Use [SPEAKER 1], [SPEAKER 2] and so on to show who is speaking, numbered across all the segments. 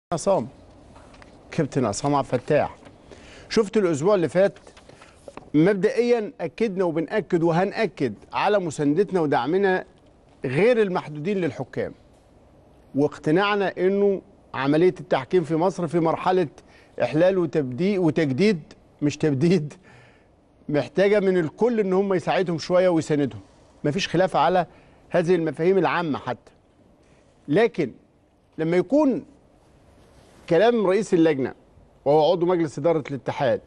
[SPEAKER 1] عصام كابتن عصام عبد الفتاح شفت الاسبوع اللي فات مبدئيا اكدنا وبناكد وهناكد على مساندتنا ودعمنا غير المحدودين للحكام واقتناعنا انه عمليه التحكيم في مصر في مرحله احلال وتبديد وتجديد مش تبديد محتاجه من الكل ان هم يساعدهم شويه ويساندهم مفيش خلاف على هذه المفاهيم العامه حتى لكن لما يكون كلام رئيس اللجنه وهو عضو مجلس اداره الاتحاد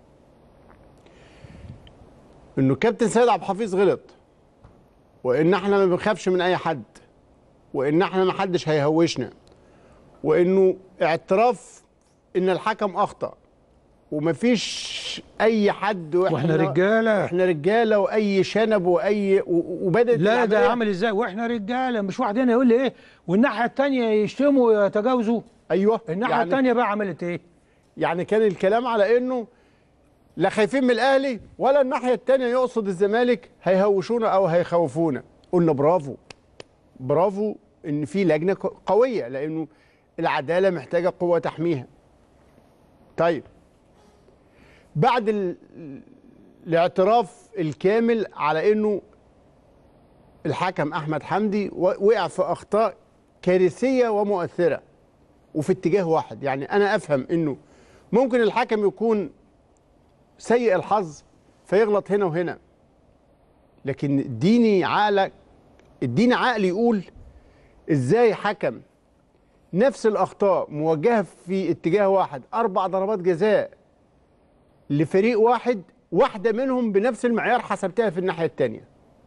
[SPEAKER 1] انه كابتن سيد عبد الحفيظ غلط وان احنا ما بنخافش من اي حد وان احنا ما حدش هيهوشنا وانه اعتراف ان الحكم اخطا ومفيش اي حد
[SPEAKER 2] واحنا رجاله
[SPEAKER 1] احنا رجاله واي شنب واي و- وبدات
[SPEAKER 2] لا ده
[SPEAKER 1] العملية-
[SPEAKER 2] عامل ازاي واحنا رجاله مش واحد هنا يقول لي ايه والناحيه الثانيه يشتموا ويتجاوزوا
[SPEAKER 1] ايوه
[SPEAKER 2] الناحيه
[SPEAKER 1] يعني
[SPEAKER 2] الثانيه بقى عملت ايه
[SPEAKER 1] يعني كان الكلام على انه لا خايفين من الاهلي ولا الناحيه الثانيه يقصد الزمالك هيهوشونا او هيخوفونا قلنا برافو برافو ان في لجنه ق- قويه لانه العداله محتاجه قوه تحميها طيب بعد ال... الاعتراف الكامل على انه الحكم احمد حمدي و- وقع في اخطاء كارثيه ومؤثره وفي اتجاه واحد يعني انا افهم انه ممكن الحكم يكون سيء الحظ فيغلط هنا وهنا لكن اديني عقلك اديني عقل يقول ازاي حكم نفس الاخطاء موجهه في اتجاه واحد اربع ضربات جزاء لفريق واحد واحده منهم بنفس المعيار حسبتها في الناحيه الثانيه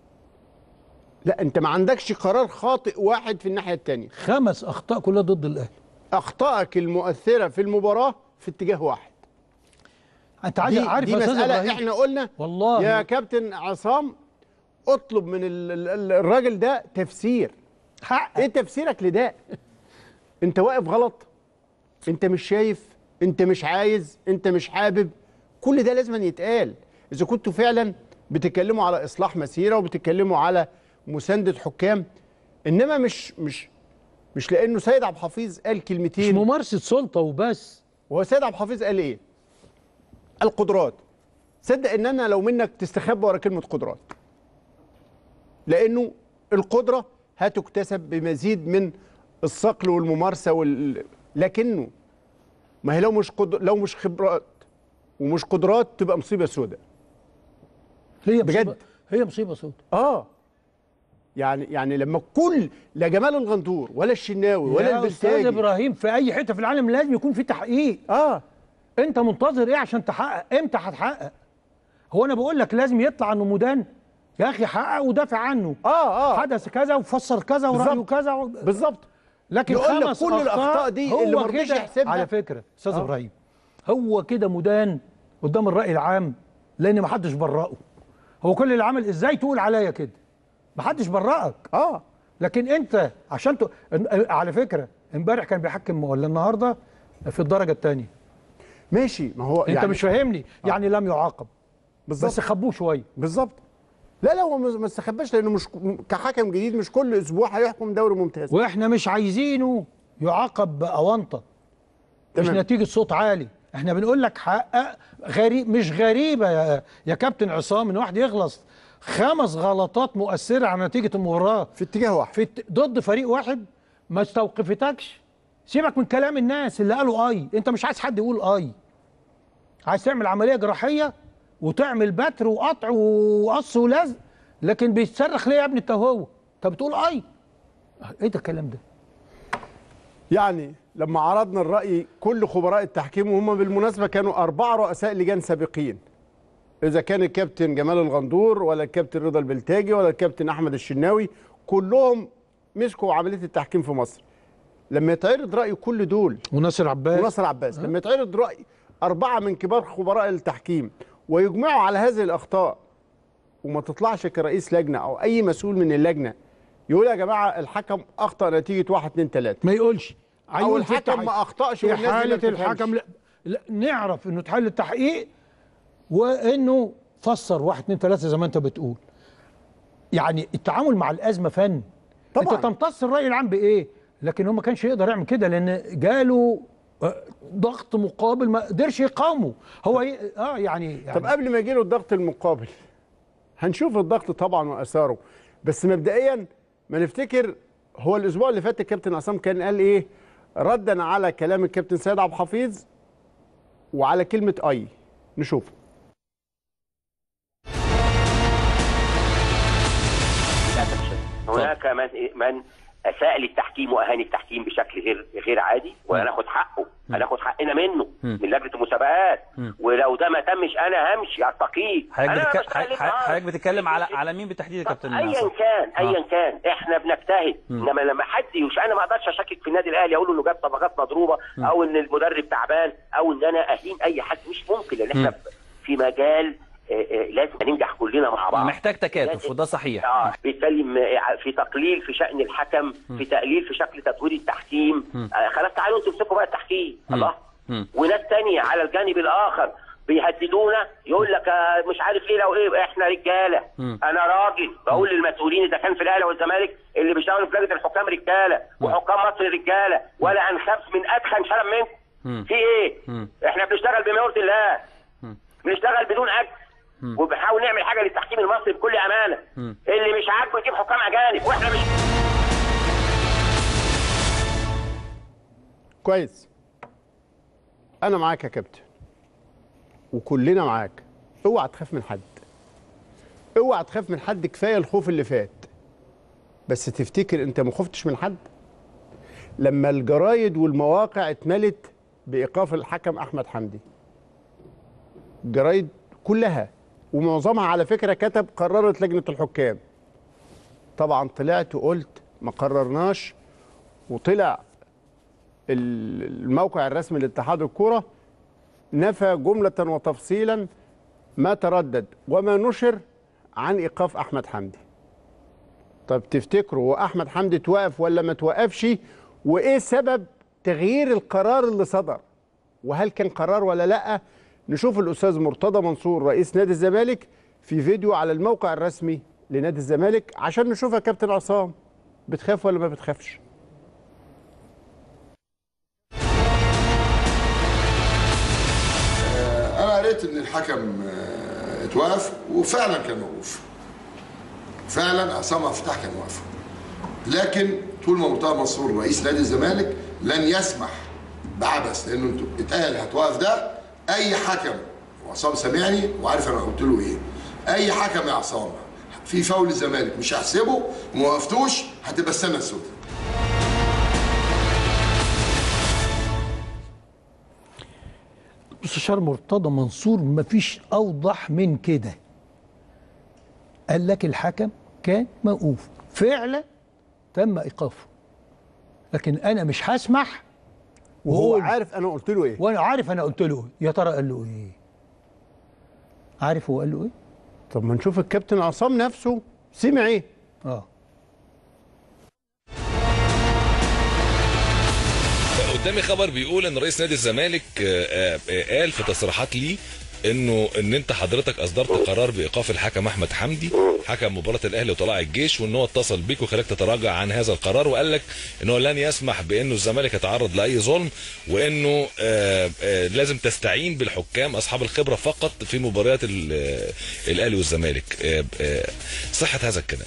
[SPEAKER 1] لا انت ما عندكش قرار خاطئ واحد في الناحيه الثانيه
[SPEAKER 2] خمس اخطاء كلها ضد الاهلي
[SPEAKER 1] اخطائك المؤثره في المباراه في اتجاه واحد
[SPEAKER 2] انت عارف
[SPEAKER 1] دي,
[SPEAKER 2] عارف
[SPEAKER 1] دي
[SPEAKER 2] يا استاذ
[SPEAKER 1] مساله
[SPEAKER 2] ابراهيم
[SPEAKER 1] احنا قلنا
[SPEAKER 2] والله
[SPEAKER 1] يا كابتن عصام اطلب من ال- ال- ال- الراجل ده تفسير
[SPEAKER 2] حق
[SPEAKER 1] ايه تفسيرك لده انت واقف غلط انت مش شايف انت مش عايز انت مش حابب كل ده لازم يتقال اذا كنتوا فعلا بتتكلموا على اصلاح مسيره وبتتكلموا على مسانده حكام انما مش مش مش لانه سيد عبد الحفيظ قال
[SPEAKER 2] مش
[SPEAKER 1] كلمتين
[SPEAKER 2] ممارسه سلطه وبس
[SPEAKER 1] وهو سيد عبد الحفيظ قال ايه؟ القدرات صدق ان انا لو منك تستخبى ورا كلمه قدرات لانه القدره هتكتسب بمزيد من الصقل والممارسه وال... لكنه ما هي لو مش قد... لو مش خبرات ومش قدرات تبقى مصيبه سوداء
[SPEAKER 2] هي
[SPEAKER 1] بجد.
[SPEAKER 2] مصيبه هي مصيبه سوداء
[SPEAKER 1] اه يعني يعني لما كل لا جمال الغندور ولا الشناوي ولا
[SPEAKER 2] يا استاذ
[SPEAKER 1] البلتاجي
[SPEAKER 2] ابراهيم في اي حته في العالم لازم يكون في تحقيق
[SPEAKER 1] اه
[SPEAKER 2] انت منتظر ايه عشان تحقق امتى هتحقق هو انا بقول لك لازم يطلع انه مدان يا اخي حقق ودافع عنه
[SPEAKER 1] اه اه
[SPEAKER 2] حدث كذا وفسر كذا ورايه
[SPEAKER 1] بالظبط.
[SPEAKER 2] كذا و...
[SPEAKER 1] بالظبط
[SPEAKER 2] لكن
[SPEAKER 1] يقول لك
[SPEAKER 2] خمس
[SPEAKER 1] كل الأخطاء دي
[SPEAKER 2] هو
[SPEAKER 1] اللي ما رضيش
[SPEAKER 2] كده-
[SPEAKER 1] يحسبها.
[SPEAKER 2] على فكره استاذ
[SPEAKER 1] آه.
[SPEAKER 2] ابراهيم هو كده مدان قدام الراي العام لان ما حدش برأه هو كل اللي عمل ازاي تقول عليا كده ما حدش برأك
[SPEAKER 1] اه
[SPEAKER 2] لكن انت عشان ت... على فكره امبارح كان بيحكم ولا النهارده في الدرجه الثانيه
[SPEAKER 1] ماشي ما هو
[SPEAKER 2] انت
[SPEAKER 1] يعني
[SPEAKER 2] مش فاهمني يعني لم يعاقب
[SPEAKER 1] بالظبط
[SPEAKER 2] بس خبوه شويه
[SPEAKER 1] بالظبط لا لا هو ما ما استخباش لانه مش كحكم جديد مش كل اسبوع هيحكم دوري ممتاز
[SPEAKER 2] واحنا مش عايزينه يعاقب باونطه مش
[SPEAKER 1] تمام.
[SPEAKER 2] نتيجه صوت عالي احنا بنقول لك حقق غريب مش غريبه يا, يا كابتن عصام ان واحد يخلص خمس غلطات مؤثره على نتيجه المباراه
[SPEAKER 1] في اتجاه واحد
[SPEAKER 2] في الت- ضد فريق واحد ما استوقفتكش سيبك من كلام الناس اللي قالوا اي انت مش عايز حد يقول اي عايز تعمل عمليه جراحيه وتعمل بتر وقطع وقص ولزق لكن بيتصرخ ليه يا ابني انت وهو انت بتقول اي ايه ده الكلام ده
[SPEAKER 1] يعني لما عرضنا الراي كل خبراء التحكيم وهم بالمناسبه كانوا اربعه رؤساء لجان سابقين اذا كان الكابتن جمال الغندور ولا الكابتن رضا البلتاجي ولا الكابتن احمد الشناوي كلهم مسكوا عمليه التحكيم في مصر لما يتعرض راي كل دول
[SPEAKER 2] وناصر عباس
[SPEAKER 1] وناصر عباس لما يتعرض راي اربعه من كبار خبراء التحكيم ويجمعوا على هذه الاخطاء وما تطلعش كرئيس لجنه او اي مسؤول من اللجنه يقول يا جماعه الحكم اخطا نتيجه 1 2 3
[SPEAKER 2] ما يقولش
[SPEAKER 1] او
[SPEAKER 2] هيقول في
[SPEAKER 1] الحكم
[SPEAKER 2] التحقيق.
[SPEAKER 1] ما اخطاش
[SPEAKER 2] في
[SPEAKER 1] والناس دي ما
[SPEAKER 2] حاله
[SPEAKER 1] بتفهمش.
[SPEAKER 2] الحكم لا, لا نعرف انه اتحل التحقيق وانه فسر واحد اتنين تلاته زي ما انت بتقول يعني التعامل مع الازمه فن
[SPEAKER 1] طبعاً.
[SPEAKER 2] انت تمتص الراي العام بايه لكن هو ما كانش يقدر يعمل كده لان جاله آه، ضغط مقابل ما قدرش يقاومه هو ي... اه يعني, يعني
[SPEAKER 1] طب قبل ما يجي له الضغط المقابل هنشوف الضغط طبعا واثاره بس مبدئيا ما نفتكر هو الاسبوع اللي فات الكابتن عصام كان قال ايه ردا على كلام الكابتن سيد عبد الحفيظ وعلى كلمه اي نشوف
[SPEAKER 3] للاسف الشديد هناك من من اساء للتحكيم واهان التحكيم بشكل غير غير عادي وهناخد حقه هناخد حقنا منه من لجنه المسابقات ولو ده ما تمش انا همشي استقيل
[SPEAKER 4] حضرتك
[SPEAKER 3] أنا
[SPEAKER 4] بتك...
[SPEAKER 3] بشتغل
[SPEAKER 4] حضرتك- حضرتك
[SPEAKER 3] النهاردة.
[SPEAKER 4] بتتكلم على على مين بالتحديد يا كابتن
[SPEAKER 3] ايا
[SPEAKER 4] عصام؟
[SPEAKER 3] كان ايا كان احنا بنجتهد انما لما حد يوش انا ما اقدرش اشكك في النادي الاهلي اقول له انه جاب صفقات مضروبه او ان المدرب تعبان او ان انا اهين اي حد مش ممكن لان احنا في مجال آه، آه، لازم ننجح كلنا مع بعض
[SPEAKER 4] محتاج تكاتف
[SPEAKER 3] لازم-
[SPEAKER 4] وده صحيح
[SPEAKER 3] اه بيتكلم آه، في تقليل في شأن الحكم في تقليل في شكل تطوير التحكيم آه خلاص تعالوا انتوا امسكوا بقى التحكيم الله
[SPEAKER 4] مم.
[SPEAKER 3] وناس تانية على الجانب الآخر بيهددونا يقول لك آه، مش عارف ايه لو ايه احنا رجاله انا راجل بقول للمسؤولين اذا كان في الاهلي والزمالك اللي بيشتغلوا في لجنه الحكام رجاله وحكام مصر رجاله ولا هنخاف من ادخن شرم منكم في ايه احنا بنشتغل بما يرضي الله بنشتغل بدون اجر وبنحاول نعمل حاجه للتحكيم المصري بكل امانه اللي مش عاجبه يجيب حكام اجانب واحنا مش
[SPEAKER 1] كويس انا معاك يا كابتن وكلنا معاك اوعى تخاف من حد اوعى تخاف من حد كفايه الخوف اللي فات بس تفتكر انت ما خفتش من حد لما الجرايد والمواقع اتملت بايقاف الحكم احمد حمدي الجرايد كلها ومعظمها على فكره كتب قررت لجنه الحكام طبعا طلعت وقلت ما قررناش وطلع الموقع الرسمي لاتحاد الكرة نفى جملة وتفصيلا ما تردد وما نشر عن إيقاف أحمد حمدي طب تفتكروا هو أحمد حمدي توقف ولا ما توقفش وإيه سبب تغيير القرار اللي صدر وهل كان قرار ولا لأ نشوف الأستاذ مرتضى منصور رئيس نادي الزمالك في فيديو على الموقع الرسمي لنادي الزمالك عشان نشوف يا كابتن عصام بتخاف ولا ما بتخافش
[SPEAKER 5] انا قريت ان الحكم آه، اتوقف وفعلا كان موقوف فعلا عصام عبد الفتاح كان واقف لكن طول ما مرتضى منصور رئيس نادي الزمالك لن يسمح بعبث لانه انتوا اتقال هتوقف ده اي حكم وعصام سامعني وعارف انا قلت له ايه اي حكم يا عصام في فاول الزمالك مش هحسبه وما وقفتوش هتبقى السنه السوداء
[SPEAKER 2] مستشار مرتضى منصور مفيش اوضح من كده قال لك الحكم كان موقوف فعلا تم ايقافه لكن انا مش هسمح
[SPEAKER 1] وهو
[SPEAKER 2] وهو
[SPEAKER 1] عارف أنا قلت له إيه
[SPEAKER 2] وانا عارف انا قلت له إيه. يا ترى قال له ايه عارف هو قال له ايه
[SPEAKER 1] طب ما نشوف الكابتن عصام نفسه سمع ايه
[SPEAKER 2] اه
[SPEAKER 6] قدامي خبر بيقول ان رئيس نادي الزمالك آه، آه، قال في تصريحات ليه انه ان انت حضرتك اصدرت قرار بايقاف الحكم احمد حمدي حكم مباراه الاهلي وطلائع الجيش وان هو اتصل بيك وخلاك تتراجع عن هذا القرار وقال لك ان هو لن يسمح بانه الزمالك يتعرض لاي ظلم وانه آه، آه، لازم تستعين بالحكام اصحاب الخبره فقط في مباريات ال- آه، الاهلي والزمالك آه، آه، صحه هذا الكلام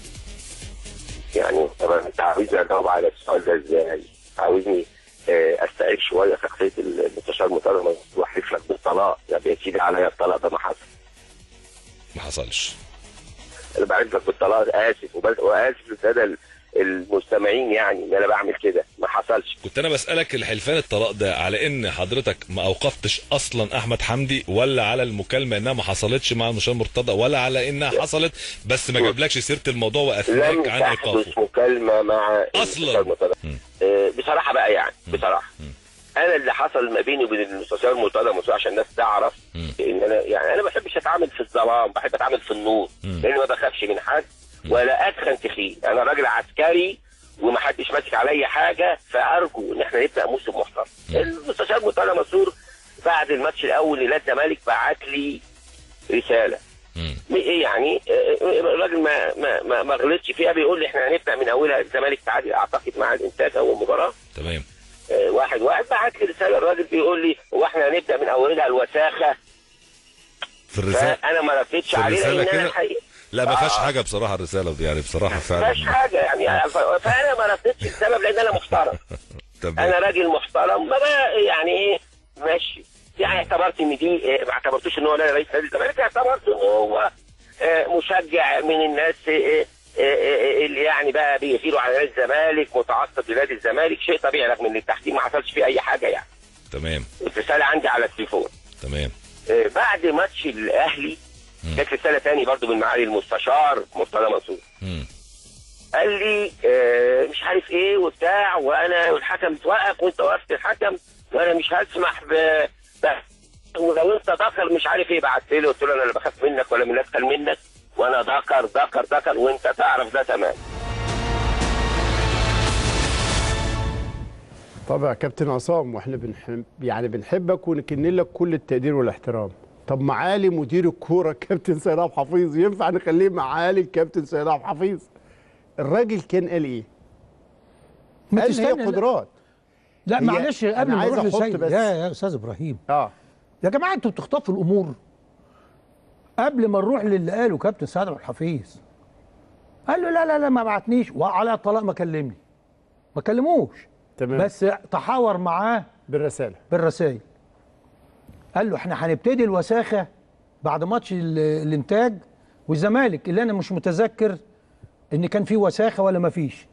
[SPEAKER 3] يعني طبعا انت عاوزني اجاوب على السؤال ده ازاي؟ عاوزني آه، استعيد شويه شخصيه المستشار مرتضى منصور واحلف لك بالطلاق يا يا سيدي عليا الطلاق ده ما حصل
[SPEAKER 6] ما حصلش
[SPEAKER 3] انا بعرف لك بالطلاق اسف وبس- واسف للساده المستمعين يعني ان انا بعمل كده ما حصلش
[SPEAKER 6] كنت انا بسالك الحلفان الطلاق ده على ان حضرتك ما اوقفتش اصلا احمد حمدي ولا على المكالمه انها ما حصلتش مع المشير مرتضى ولا على انها حصلت بس ما جابلكش سيره الموضوع
[SPEAKER 3] لم
[SPEAKER 6] واثناك عن
[SPEAKER 3] تحدث
[SPEAKER 6] ايقافه
[SPEAKER 3] مكالمه مع
[SPEAKER 6] أصلاً.
[SPEAKER 3] المستشار مرتضى آه، بصراحه بقى يعني بصراحه انا اللي حصل ما بيني وبين المستشار مرتضى منصور عشان الناس تعرف ان انا يعني انا ما بحبش اتعامل في الظلام بحب اتعامل في النور لان ما بخافش من حد ولا ادخن تخين انا راجل عسكري ومحدش ماسك عليا حاجه فارجو ان احنا نبدا موسم محترم المستشار مرتضى منصور بعد الماتش الاول لنادي الزمالك بعت لي رساله م- يعني آه، الراجل ما ما ما, ما غلطش فيها بيقول لي احنا هنبدا من اولها الزمالك تعادل اعتقد مع الانتاج اول مباراه
[SPEAKER 6] تمام
[SPEAKER 3] آه، واحد واحد بعت لي رساله الراجل بيقول لي هو احنا هنبدا من اولها الوساخه
[SPEAKER 6] في الرساله
[SPEAKER 3] فانا ما ردتش
[SPEAKER 6] في
[SPEAKER 3] عليه
[SPEAKER 6] الرسالة
[SPEAKER 3] لان انا
[SPEAKER 6] كده؟
[SPEAKER 3] الحقيقه
[SPEAKER 6] لا ما فيهاش حاجه بصراحه الرساله دي يعني بصراحه
[SPEAKER 3] ما
[SPEAKER 6] فعلا
[SPEAKER 3] فيهاش حاجه يعني ف- فانا ما ردتش السبب لان انا محترم انا
[SPEAKER 6] تمام
[SPEAKER 3] راجل محترم ما بقى يعني ايه ماشي يعني اعتبرت ان دي آه، ما اعتبرتوش ان هو لا رئيس نادي الزمالك اعتبرت ان هو آه، مشجع من الناس آه، آه، آه، اللي يعني بقى بيغيروا على نادي الزمالك متعصب لنادي الزمالك شيء طبيعي رغم ان التحكيم ما حصلش فيه اي حاجه يعني
[SPEAKER 6] تمام
[SPEAKER 3] الرساله عندي على التليفون
[SPEAKER 6] تمام
[SPEAKER 3] آه، بعد ماتش الاهلي جت رساله تاني برضو من معالي المستشار مرتضى منصور
[SPEAKER 6] مم.
[SPEAKER 3] قال لي آه، مش عارف ايه وبتاع وانا والحكم توقف وانت وقفت الحكم وانا مش هسمح ب ب- ولو انت ذكر مش عارف ايه بعت لي قلت له انا لا بخاف منك ولا من ادخل منك وانا ذكر ذكر ذكر وانت تعرف ده تمام
[SPEAKER 1] طبعا يا كابتن عصام واحنا بنحب يعني بنحبك ونكن لك كل التقدير والاحترام طب معالي مدير الكوره كابتن سيد عبد الحفيظ ينفع نخليه معالي الكابتن سيد عبد الحفيظ الراجل كان قال ايه؟
[SPEAKER 2] ما
[SPEAKER 1] قال
[SPEAKER 2] تستنى،
[SPEAKER 1] هي
[SPEAKER 2] لا.
[SPEAKER 1] قدرات
[SPEAKER 2] لا
[SPEAKER 1] هي-
[SPEAKER 2] معلش
[SPEAKER 1] أنا
[SPEAKER 2] قبل ما
[SPEAKER 1] عايز
[SPEAKER 2] نروح
[SPEAKER 1] أحط
[SPEAKER 2] لسيد
[SPEAKER 1] بس-
[SPEAKER 2] يا يا استاذ ابراهيم
[SPEAKER 1] اه
[SPEAKER 2] يا جماعه انتوا بتخطفوا الامور قبل ما نروح للي قاله كابتن سعد عبد الحفيظ قال له لا لا لا ما بعتنيش وعلى الطلاق ما كلمني ما كلموش
[SPEAKER 1] تمام
[SPEAKER 2] بس تحاور معاه
[SPEAKER 1] بالرساله
[SPEAKER 2] بالرسائل قال له احنا هنبتدي الوساخه بعد ماتش ال- الانتاج والزمالك اللي انا مش متذكر ان كان في وساخه ولا ما فيش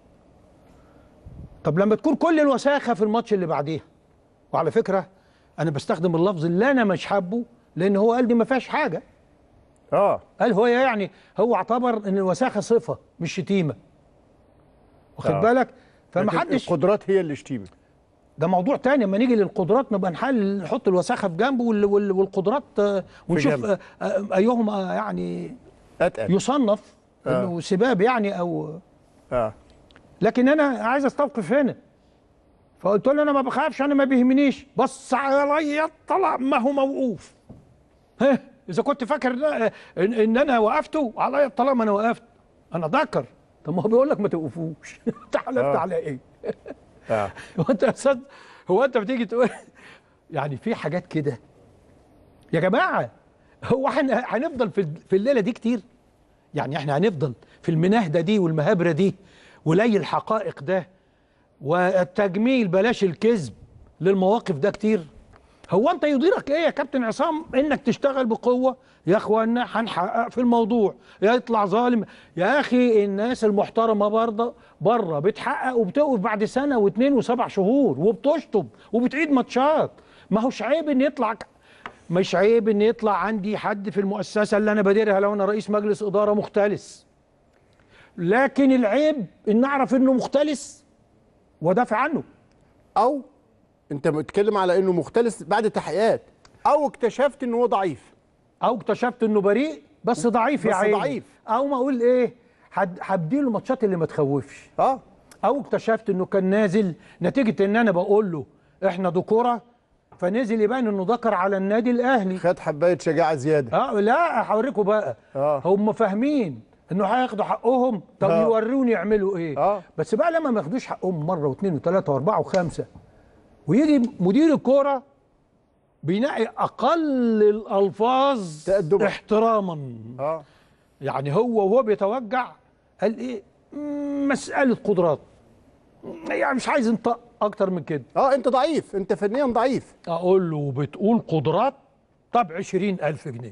[SPEAKER 2] طب لما تكون كل الوساخه في الماتش اللي بعديها وعلى فكره انا بستخدم اللفظ اللي انا مش حابه لان هو قال دي ما فيهاش حاجه
[SPEAKER 1] اه
[SPEAKER 2] قال هو يعني هو اعتبر ان الوساخه صفه مش شتيمه واخد
[SPEAKER 1] آه.
[SPEAKER 2] بالك فما
[SPEAKER 1] لكن
[SPEAKER 2] حدش
[SPEAKER 1] القدرات هي اللي شتيمه
[SPEAKER 2] ده موضوع تاني لما نيجي للقدرات نبقى نحل نحط الوساخه في جنب وال- وال- والقدرات آه، ونشوف
[SPEAKER 1] جنب.
[SPEAKER 2] آه، آه، ايهما يعني
[SPEAKER 1] اتقل
[SPEAKER 2] يصنف
[SPEAKER 1] آه.
[SPEAKER 2] انه سباب يعني او
[SPEAKER 1] اه
[SPEAKER 2] لكن انا عايز استوقف هنا فقلت له انا ما بخافش انا ما بيهمنيش بص عليا طلع ما هو موقوف ها اذا كنت فاكر ان, إن, إن انا وقفته عليا الطلاق ما انا وقفت انا ذكر طب ما هو بيقول لك ما توقفوش انت حلفت
[SPEAKER 1] آه.
[SPEAKER 2] على ايه
[SPEAKER 1] اه
[SPEAKER 2] هو انت يا استاذ هو انت بتيجي تقول يعني في حاجات كده يا جماعه هو احنا هنفضل في في الليله دي كتير يعني احنا هنفضل في المناهده دي والمهابره دي ولي الحقائق ده والتجميل بلاش الكذب للمواقف ده كتير هو انت يضيرك ايه يا كابتن عصام انك تشتغل بقوه يا اخوانا هنحقق في الموضوع يا يطلع ظالم يا اخي الناس المحترمه برضه بره بتحقق وبتوقف بعد سنه واثنين وسبع شهور وبتشطب وبتعيد ماتشات ما هوش عيب ان يطلع ك- مش عيب ان يطلع عندي حد في المؤسسه اللي انا بديرها لو انا رئيس مجلس اداره مختلس لكن العيب ان اعرف انه مختلس وادافع عنه
[SPEAKER 1] او انت بتتكلم على انه مختلس بعد تحقيقات او اكتشفت ان هو ضعيف
[SPEAKER 2] او اكتشفت انه بريء بس ضعيف يا
[SPEAKER 1] بس
[SPEAKER 2] عيني
[SPEAKER 1] ضعيف.
[SPEAKER 2] او ما اقول ايه هد- هديله الماتشات اللي ما تخوفش
[SPEAKER 1] اه
[SPEAKER 2] او اكتشفت انه كان نازل نتيجه ان انا بقول له احنا ذكوره فنزل يبان انه ذكر على النادي الاهلي
[SPEAKER 1] خد حبايه شجاعه زياده
[SPEAKER 2] اه لا هوريكم بقى
[SPEAKER 1] آه.
[SPEAKER 2] هم فاهمين انه هياخدوا حقهم طب
[SPEAKER 1] آه.
[SPEAKER 2] يوروني يعملوا ايه
[SPEAKER 1] آه.
[SPEAKER 2] بس بقى لما ما ياخدوش حقهم مره واثنين وثلاثه واربعه وخمسه ويجي مدير الكوره بينقي اقل الالفاظ
[SPEAKER 1] تأدبا.
[SPEAKER 2] احتراما
[SPEAKER 1] اه
[SPEAKER 2] يعني هو وهو بيتوجع قال ايه مم، مساله قدرات يعني مش عايز انطق اكتر من كده
[SPEAKER 1] اه انت ضعيف انت فنيا ضعيف
[SPEAKER 2] اقول له بتقول قدرات طب عشرين ألف جنيه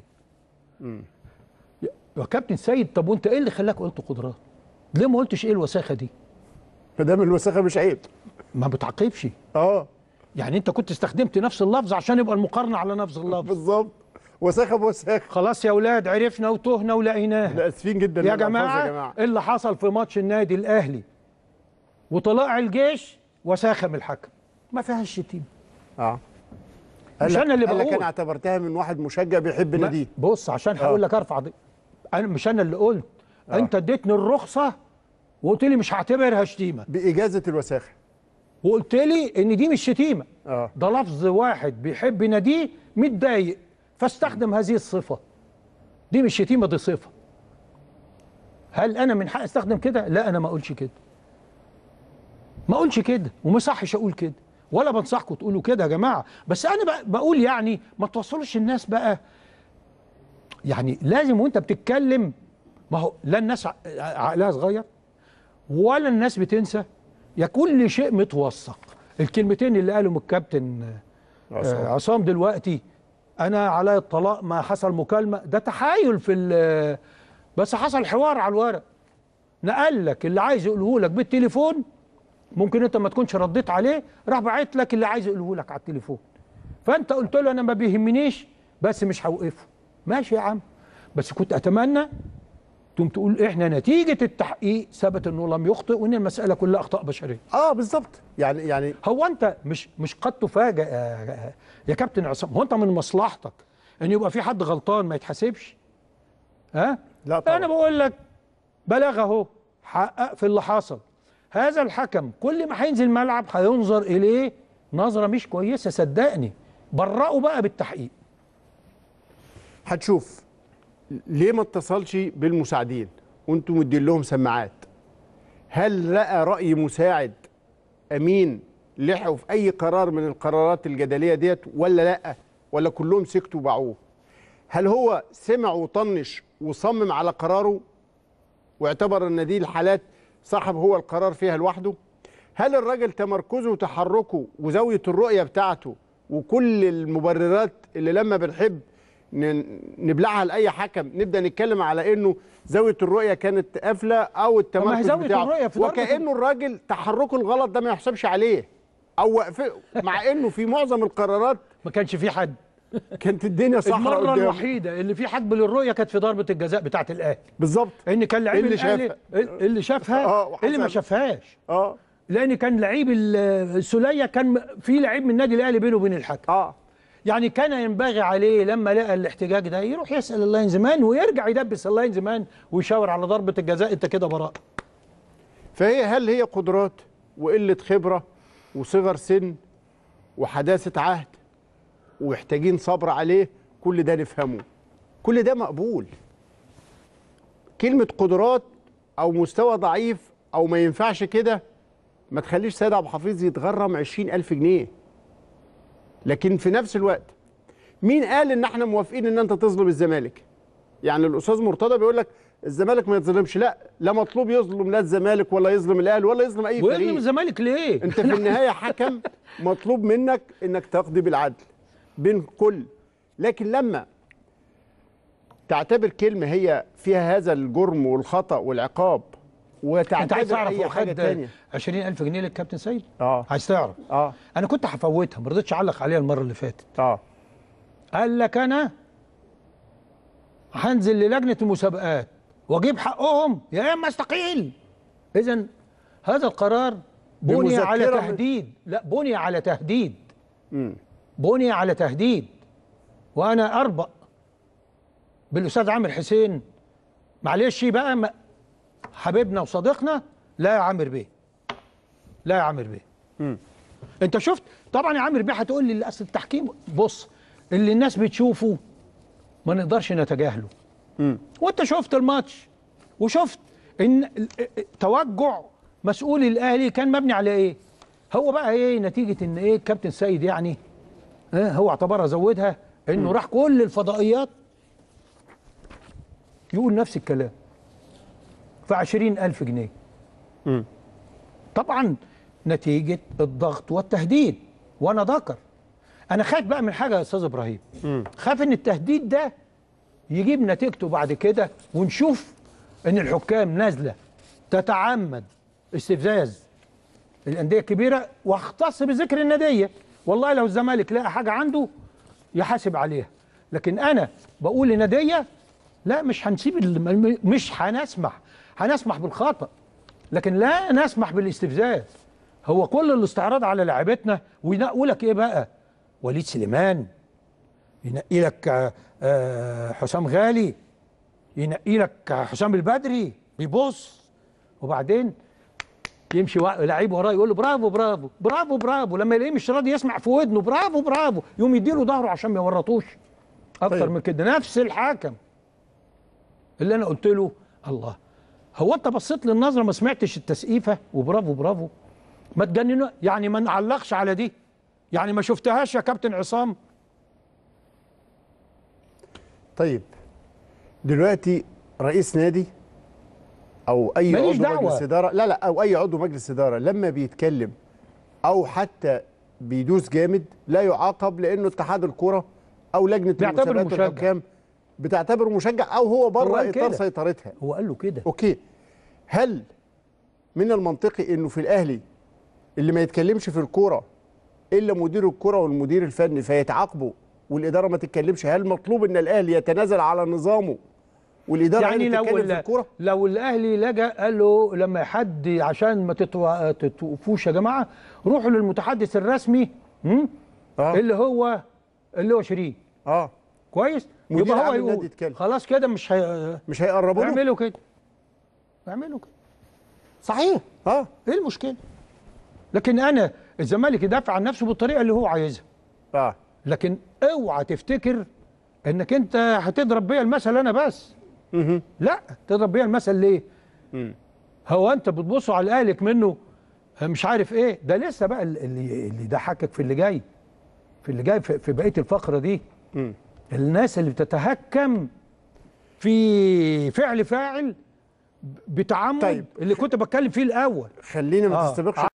[SPEAKER 2] يا- يا كابتن سيد طب وانت ايه اللي خلاك قلت قدرات ليه ما قلتش ايه الوساخه دي
[SPEAKER 1] ما دام الوساخه مش عيب
[SPEAKER 2] ما بتعاقبش
[SPEAKER 1] اه
[SPEAKER 2] يعني انت كنت استخدمت نفس اللفظ عشان يبقى المقارنه على نفس اللفظ
[SPEAKER 1] بالظبط وساخه بوساخه
[SPEAKER 2] خلاص يا اولاد عرفنا وتهنا ولقيناها
[SPEAKER 1] لا اسفين جدا
[SPEAKER 2] يا
[SPEAKER 1] للألفاظ
[SPEAKER 2] جماعه
[SPEAKER 1] يا جماعه
[SPEAKER 2] إيه اللي حصل في ماتش النادي الاهلي وطلائع الجيش وساخم الحكم ما فيهاش شتيمه
[SPEAKER 1] اه
[SPEAKER 2] مش
[SPEAKER 1] قال لك-
[SPEAKER 2] أنا اللي
[SPEAKER 1] قال لك
[SPEAKER 2] بقول.
[SPEAKER 1] انا اعتبرتها من واحد مشجع بيحب
[SPEAKER 2] ما-
[SPEAKER 1] ناديه
[SPEAKER 2] بص عشان هقول لك ارفع دي انا مش انا اللي قلت انت اديتني الرخصه وقلت لي مش هعتبرها شتيمه
[SPEAKER 1] باجازه الوساخه
[SPEAKER 2] وقلت لي ان دي مش شتيمه
[SPEAKER 1] اه
[SPEAKER 2] ده لفظ واحد بيحب ناديه متضايق فاستخدم هذه الصفه دي مش شتيمه دي صفه هل انا من حق استخدم كده لا انا ما اقولش كده ما اقولش كده وما صحش اقول كده ولا بنصحكم تقولوا كده يا جماعه بس انا بق- بقول يعني ما توصلوش الناس بقى يعني لازم وانت بتتكلم ما هو لا الناس ع- عقلها صغير ولا الناس بتنسى يا كل شيء متوثق الكلمتين اللي قالهم الكابتن آه، عصام دلوقتي انا على الطلاق ما حصل مكالمه ده تحايل في ال- بس حصل حوار على الورق نقل لك اللي عايز يقوله لك بالتليفون ممكن انت ما تكونش رديت عليه راح باعت لك اللي عايز يقوله لك على التليفون فانت قلت له انا ما بيهمنيش بس مش هوقفه ماشي يا عم بس كنت اتمنى تقوم تقول احنا نتيجه التحقيق ثبت انه لم يخطئ وان المساله كلها اخطاء بشريه
[SPEAKER 1] اه بالظبط يعني يعني
[SPEAKER 2] هو انت مش مش قد تفاجئ يا, يا كابتن عصام هو انت من مصلحتك ان يبقى في حد غلطان ما يتحاسبش ها
[SPEAKER 1] لا طبعا.
[SPEAKER 2] انا بقول لك بلاغ اهو حقق في اللي حصل هذا الحكم كل ما هينزل الملعب هينظر اليه نظره مش كويسه صدقني برئوا بقى بالتحقيق
[SPEAKER 1] هتشوف ليه ما اتصلش بالمساعدين وانتم مدين لهم سماعات هل لقى رأي مساعد أمين لحقوا في أي قرار من القرارات الجدلية ديت ولا لأ ولا كلهم سكتوا وباعوه هل هو سمع وطنش وصمم على قراره واعتبر ان دي الحالات صاحب هو القرار فيها لوحده هل الراجل تمركزه وتحركه وزاوية الرؤية بتاعته وكل المبررات اللي لما بنحب ن- نبلعها لأي حكم نبدأ نتكلم على انه زاوية الرؤية كانت قافلة او
[SPEAKER 2] ما هي
[SPEAKER 1] التمركز
[SPEAKER 2] زاوية
[SPEAKER 1] بتاعه
[SPEAKER 2] الرؤية في ضربة
[SPEAKER 1] وكأنه الراجل تحركه الغلط ده ما يحسبش عليه او وقفه مع انه في معظم القرارات
[SPEAKER 2] ما كانش في حد
[SPEAKER 1] كانت الدنيا صح
[SPEAKER 2] المره الوحيده اللي في حجب للرؤيه كانت في ضربه الجزاء بتاعه الاهلي
[SPEAKER 1] بالظبط
[SPEAKER 2] ان كان لعيب
[SPEAKER 1] اللي
[SPEAKER 2] الاهلي اللي شافها
[SPEAKER 1] آه،
[SPEAKER 2] اللي ما
[SPEAKER 1] وحسب.
[SPEAKER 2] شافهاش
[SPEAKER 1] اه
[SPEAKER 2] لان كان لعيب ال- السوليه كان في لعيب من النادي الاهلي بينه وبين الحكم
[SPEAKER 1] اه
[SPEAKER 2] يعني كان ينبغي عليه لما لقى الاحتجاج ده يروح يسال اللاين زمان ويرجع يدبس اللاين زمان ويشاور على ضربه الجزاء انت كده براء
[SPEAKER 1] فهي هل هي قدرات وقلة خبرة وصغر سن وحداثة عهد ومحتاجين صبر عليه كل ده نفهمه كل ده مقبول كلمة قدرات أو مستوى ضعيف أو ما ينفعش كده ما تخليش سيد عبد الحفيظ يتغرم عشرين ألف جنيه لكن في نفس الوقت مين قال إن احنا موافقين إن أنت تظلم الزمالك يعني الأستاذ مرتضى بيقول لك الزمالك ما يتظلمش لا لا مطلوب يظلم لا الزمالك ولا يظلم الاهلي ولا يظلم اي
[SPEAKER 2] ويظلم
[SPEAKER 1] فريق
[SPEAKER 2] الزمالك ليه؟
[SPEAKER 1] انت في النهايه حكم مطلوب منك انك تقضي بالعدل بين كل لكن لما تعتبر كلمه هي فيها هذا الجرم والخطا والعقاب
[SPEAKER 2] انت عايز
[SPEAKER 1] وتعتبر
[SPEAKER 2] تعرف
[SPEAKER 1] اي
[SPEAKER 2] هو
[SPEAKER 1] حاجه
[SPEAKER 2] خد
[SPEAKER 1] تانية
[SPEAKER 2] 20000 جنيه للكابتن سيد؟
[SPEAKER 1] اه
[SPEAKER 2] عايز تعرف
[SPEAKER 1] اه
[SPEAKER 2] انا كنت هفوتها ما رضيتش اعلق عليها المره اللي فاتت
[SPEAKER 1] اه
[SPEAKER 2] قال لك انا هنزل للجنه المسابقات واجيب حقهم يا اما استقيل اذا هذا القرار بني على
[SPEAKER 1] بمذكرة من-
[SPEAKER 2] تهديد لا بني على تهديد بني على تهديد وانا اربأ بالاستاذ عامر حسين معلش بقى ما حبيبنا وصديقنا لا يا عامر بيه لا يا عامر بيه انت شفت طبعا يا عامر بيه هتقول لي اصل التحكيم بص اللي الناس بتشوفه ما نقدرش نتجاهله وانت شفت الماتش وشفت ان ال- ال- توجع مسؤول الاهلي كان مبني على ايه هو بقى ايه نتيجه ان ايه الكابتن سيد يعني اه هو اعتبرها زودها انه راح كل الفضائيات يقول نفس الكلام في عشرين ألف جنيه طبعا نتيجة الضغط والتهديد وأنا ذكر أنا خايف بقى من حاجة يا أستاذ إبراهيم خايف إن التهديد ده يجيب نتيجته بعد كده ونشوف إن الحكام نازلة تتعمد استفزاز الأندية الكبيرة واختص بذكر الندية والله لو الزمالك لقى حاجة عنده يحاسب عليها لكن أنا بقول لندية لا مش هنسيب الم- مش هنسمح هنسمح بالخطأ لكن لا نسمح بالاستفزاز هو كل الاستعراض على لاعبتنا وينقوا لك ايه بقى وليد سليمان ينقي لك آه، آه، حسام غالي ينقي لك حسام البدري بيبص وبعدين يمشي وا- لعيب وراه يقول له برافو برافو برافو برافو لما يلاقيه مش راضي يسمع في ودنه برافو برافو يقوم يديله ظهره عشان ما يورطوش اكتر
[SPEAKER 1] طيب.
[SPEAKER 2] من كده نفس الحكم اللي انا قلت له الله هو انت بصيت للنظره ما سمعتش التسقيفه وبرافو برافو ما تجننوا يعني ما نعلقش على دي يعني ما شفتهاش يا كابتن عصام
[SPEAKER 1] طيب دلوقتي رئيس نادي او اي
[SPEAKER 2] ماليش
[SPEAKER 1] عضو
[SPEAKER 2] دعوة.
[SPEAKER 1] مجلس اداره لا لا او اي عضو مجلس اداره لما بيتكلم او حتى بيدوس جامد لا يعاقب لانه اتحاد الكره او لجنه
[SPEAKER 2] بيعتبر
[SPEAKER 1] المسابقات
[SPEAKER 2] مشجع.
[SPEAKER 1] الحكام بتعتبره مشجع او هو
[SPEAKER 2] هو
[SPEAKER 1] بره
[SPEAKER 2] قال
[SPEAKER 1] اطار
[SPEAKER 2] كده.
[SPEAKER 1] سيطرتها
[SPEAKER 2] هو قال له كده
[SPEAKER 1] اوكي هل من المنطقي انه في الاهلي اللي ما يتكلمش في الكوره الا مدير الكوره والمدير الفني فيتعاقبوا والاداره ما تتكلمش هل مطلوب ان الاهلي يتنازل على نظامه والاداره
[SPEAKER 2] يعني
[SPEAKER 1] يعني
[SPEAKER 2] لو
[SPEAKER 1] تتكلم في
[SPEAKER 2] ال-
[SPEAKER 1] الكوره
[SPEAKER 2] لو الاهلي لجا قال له لما حد عشان ما تتو- تتوقفوش يا جماعه روحوا للمتحدث الرسمي م?
[SPEAKER 1] اه
[SPEAKER 2] اللي هو اللي هو شيرين
[SPEAKER 1] اه
[SPEAKER 2] كويس
[SPEAKER 1] مدير
[SPEAKER 2] يبقى هو
[SPEAKER 1] عام النادي
[SPEAKER 2] يقول
[SPEAKER 1] يتكلم.
[SPEAKER 2] خلاص كده مش هي...
[SPEAKER 1] مش هيقربوا له
[SPEAKER 2] اعملوا كده اعملوا كده صحيح
[SPEAKER 1] اه
[SPEAKER 2] ايه المشكله لكن انا الزمالك يدافع عن نفسه بالطريقه اللي هو عايزها
[SPEAKER 1] اه
[SPEAKER 2] لكن اوعى تفتكر انك انت هتضرب بيا المثل انا بس
[SPEAKER 1] مهم.
[SPEAKER 2] لا تضرب بيا المثل ليه هو انت بتبصوا على الاهلك منه مش عارف ايه ده لسه بقى اللي اللي يضحكك في اللي جاي في اللي جاي في, في بقيه الفقره دي
[SPEAKER 1] مم.
[SPEAKER 2] الناس اللي بتتهكم في فعل فاعل بتعمد
[SPEAKER 1] طيب.
[SPEAKER 2] اللي كنت بتكلم فيه الاول
[SPEAKER 1] خلينا ما
[SPEAKER 2] آه.
[SPEAKER 1] تستبقش